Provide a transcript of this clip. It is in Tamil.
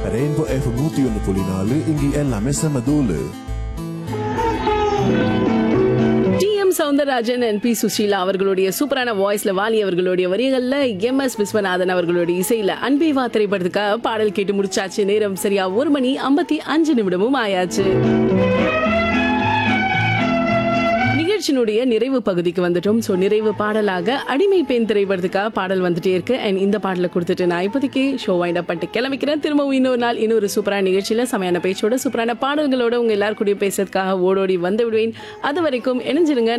ரெயின்போ எஃப் நூத்தி ஒன்று புள்ளி நாலு இங்கே எல்லாமே செம தூளு T M Soundararajan and P Susheela அவர்களுடைய சூப்பரான வாய்ஸ்ல வாலி அவர்களுடைய வரிகள்ல எம் எஸ் விஸ்வநாதன் அவர்களுடைய இசையில அன்பே வா திரைப்படத்துக்காக பாடல் கேட்டு முடிச்சாச்சு நேரம் சரியா ஒரு மணி ஐம்பத்தி அஞ்சு நிமிடமும் ஆயாச்சு நிகழ்ச்சியினுடைய நிறைவு பகுதிக்கு வந்துட்டோம் ஸோ நிறைவு பாடலாக அடிமை பெண் திரைப்படத்துக்காக பாடல் வந்துட்டே இருக்கு அண்ட் இந்த பாடலை கொடுத்துட்டு நான் இப்போதைக்கு ஷோ வைண்ட் அப் பண்ணிட்டு கிளம்பிக்கிறேன் திரும்பவும் இன்னொரு நாள் இன்னொரு சூப்பரான நிகழ்ச்சியில செமையான பேச்சோட சூப்பரான பாடல்களோட உங்க எல்லாரும் கூடயும் பேசுறதுக்காக ஓடோடி வந்து விடுவேன் அது வரைக்கும் இணைஞ்சிருங்க